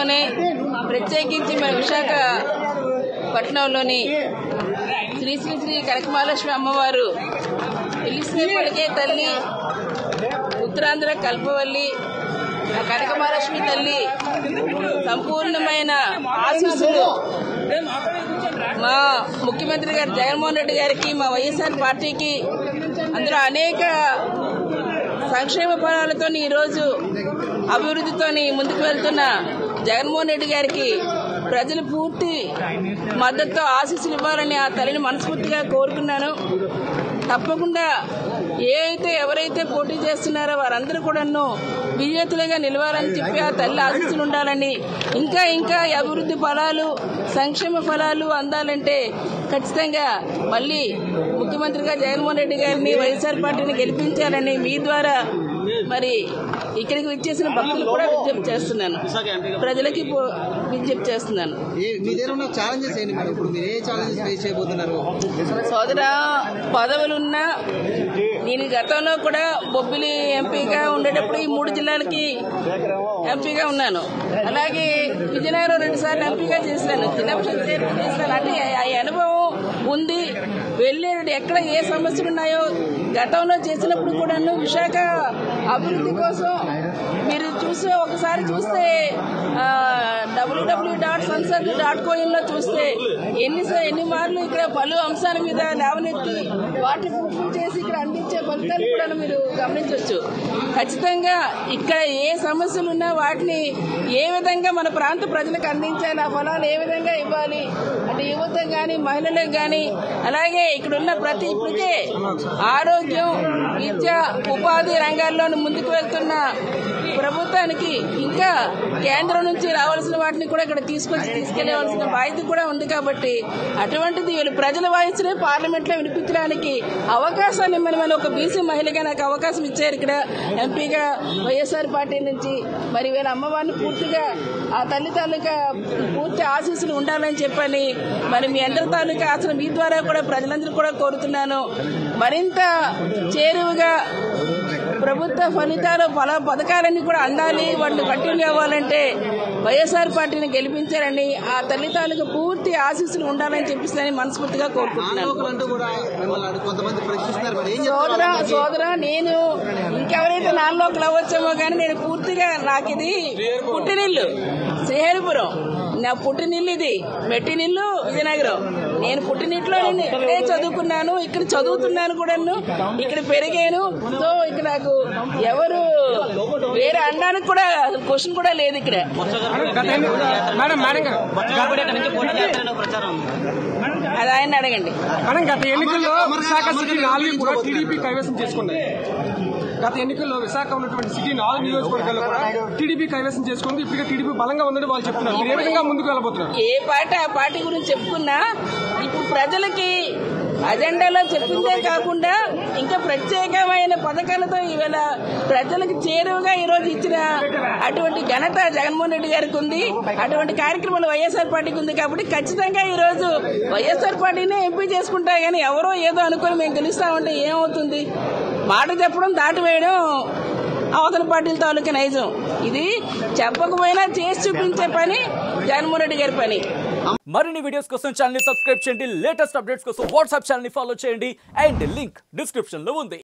జిల్లాలోనే ప్రత్యేకించి మన విశాఖ పట్టణంలోని శ్రీ శ్రీ శ్రీ కనకమహాలక్ష్మి అమ్మవారు పిలిస్తే పలికే తల్లి ఉత్తరాంధ్ర కల్పవల్లి ఆ కనకమహాలక్ష్మి తల్లి సంపూర్ణమైన ఆశీస్సులు మా ముఖ్యమంత్రి గారు జగన్మోహన్ రెడ్డి గారికి మా వైఎస్ఆర్ పార్టీకి అందులో అనేక సంక్షేమ ఫలాలతో ఈరోజు అభివృద్ధితోని ముందుకు వెళ్తున్న జగన్మోహన్ రెడ్డి గారికి ప్రజలు పూర్తి మద్దతుతో ఆశీస్సులు ఇవ్వాలని ఆ తల్లిని మనస్ఫూర్తిగా కోరుకున్నాను తప్పకుండా ఏ అయితే ఎవరైతే పోటీ చేస్తున్నారో వారందరూ కూడాను విజేతలుగా నిలవాలని చెప్పి ఆ తల్లి ఆశీస్సులు ఉండాలని ఇంకా ఇంకా ఈ అభివృద్ధి ఫలాలు సంక్షేమ ఫలాలు అందాలంటే ఖచ్చితంగా మళ్ళీ ముఖ్యమంత్రిగా జగన్మోహన్ రెడ్డి గారిని వైఎస్ఆర్ పార్టీని గెలిపించాలని మీ ద్వారా మరి ఇక్కడికి విచ్చేసిన భక్తులు కూడా విజ్ఞప్తి చేస్తున్నాను ప్రజలకి పో- విజ్ఞప్తి చేస్తున్నాను ఏ- మీ దగ్గర ఉన్న ఛాలెంజెస్ ఏంటి మరి ఇప్పుడు మీరు ఏ ఛాలెంజెస్ ఫేస్ చేయబోతున్నారు సోదర పదవులున్నా నేను గతంలో కూడా బొబ్బిలి ఎంపీగా ఉండేటప్పుడు ఈ మూడు జిల్లాలకి ఎంపీగా ఉన్నాను అలాగే విజయనగరం రెండు సార్లు ఎంపీగా చేశాను చిన్నప్పుడు చేశాను అంటే ఆ అనుభవం ఉంది వెళ్ళేటప్పుడు ఎక్కడ ఏ సమస్యలు ఉన్నాయో గతంలో చేసినప్పుడు కూడాను విశాఖ అభివృద్ధి కోసం మీరు చూస్తే ఒకసారి చూస్తే డబ్ల్యూడబ్ల్యూ డాట్ సంసద్ డాట్ కోయిన్లో చూస్తే ఎన్ని ఎన్ని మార్లు ఇక్కడ పలు అంశాల మీద లేవనెత్తి వాటిని ఫుల్ఫిల్ చేసి ఇక్కడ అందించే ఫలితాలు కూడా మీరు గమనించవచ్చు ఖచ్చితంగా ఇక్కడ ఏ సమస్యలు ఉన్నా వాటిని ఏ విధంగా మన ప్రాంత ప్రజలకు అందించాలి ఆ ఫలాలు ఏ విధంగా ఇవ్వాలి అంటే యువత కానీ మహిళలకు కానీ అలాగే ఇక్కడ ఉన్న ప్రతి ఇప్పటికే ఆరోగ్యం విద్య ఉపాధి రంగాల్లోనూ ముందుకు వెళ్తున్న ప్రభుత్వానికి ఇంకా కేంద్రం నుంచి రావాల్సిన వాటిని కూడా ఇక్కడ తీసుకొచ్చి తీసుకెళ్లవలసిన బాధ్యత కూడా ఉంది కాబట్టి అటువంటిది వీళ్ళు ప్రజల వాయిస్నే పార్లమెంట్ లో వినిపించడానికి అవకాశాన్ని ఇమ్మని మన ఒక బీసీ మహిళగా నాకు అవకాశం ఇచ్చారు ఇక్కడ ఎంపీగా వైఎస్ఆర్ పార్టీ నుంచి మరి వీళ్ళ అమ్మవారిని పూర్తిగా ఆ తల్లి తాలూకా పూర్తి ఆశీస్సులు ఉండాలని చెప్పని మరి మీ అందరి తాలూకా ఆశలు మీ ద్వారా కూడా ప్రజలందరూ కూడా కోరుతున్నాను మరింత చేరువుగా ప్రభుత్వ ఫలితాలు ఫల పథకాలన్నీ కూడా అందాలి వాటిని కంటిన్యూ అవ్వాలంటే వైఎస్ఆర్ పార్టీని గెలిపించారని ఆ తల్లి తాలూకు పూర్తి ఆశీస్సులు ఉండాలని చెప్పిస్తానని మనస్ఫూర్తిగా కోరుకుంటున్నాను లోకల్ అంటూ కూడా మిమ్మల్ని అడుగు- కొంతమంది ప్రశ్నిస్తున్నారు మరి ఏం సోదర చెప్తారు సోదర నేను ఇంకెవరైతే నాలోకి అవ్వచ్చేమో కానీ నేను పూర్తిగా నాకు ఇది పుట్టినిల్లు శ్రీహరిపురం నా పుట్టినిల్లు ఇది మెట్టినిల్లు విజయనగరం నేను పుట్టినిట్లో నేను ఇక్కడే చదువుకున్నాను ఇక్కడ చదువుతున్నాను కూడాను ఇక్కడ పెరిగాను సో ఇక్కడ నాకు ఎవరు వేరే అనడానికి కూడా క్వశ్చన్ కూడా లేదు ఇక్కడ మేడం మేడం గారు అది ఆయన అడగండి మేడం గత ఎన్నికల్లో విశాఖ సిటీ నాలుగు కూడా టీడీపీ కైవసం చేసుకుంది గత ఎన్నికల్లో విశాఖ ఉన్నటువంటి సిటీ నాలుగు నియోజకవర్గాల్లో కూడా టీడీపీ కైవసం చేసుకుంది ఇప్పటికే టీడీపీ బలంగా ఉందని వాళ్ళు చెప్తున్నారు మీరు ఏ విధంగా ముందుకు వెళ్ళబోతున్నారు ఏ పార్టీ ఆ పార్టీ గురించి చెప్పుకున్నా ఇప్పుడు ప్రజలకి అజెండాలో చెప్పిందే కాకుండా ఇంకా ప్రత్యేకమైన పథకాలతో ఇవాళ ప్రజలకు చేరువగా ఈ రోజు ఇచ్చిన అటువంటి ఘనత జగన్మోహన్ రెడ్డి గారికి ఉంది అటువంటి కార్యక్రమాలు వైఎస్ఆర్ పార్టీకి ఉంది కాబట్టి ఖచ్చితంగా ఈ రోజు వైఎస్ఆర్ పార్టీనే ఎంపీ చేసుకుంటా కానీ ఎవరో ఏదో అనుకుని మేము గెలుస్తామంటే ఏమవుతుంది మాట చెప్పడం దాటివేయడం అవతల పార్టీల తాలూకా నైజం ఇది చెప్పకపోయినా చేసి చూపించే పని జగన్మోహన్ రెడ్డి గారి పని మరిన్ని వీడియోస్ కోసం ఛానల్ సబ్స్క్రైబ్ చేయండి లేటెస్ట్ అప్డేట్స్ కోసం వాట్సాప్ ఛానల్ ఫాలో చేయండి అండ్ లింక్ డిస్క్రిప్షన్ లో ఉంది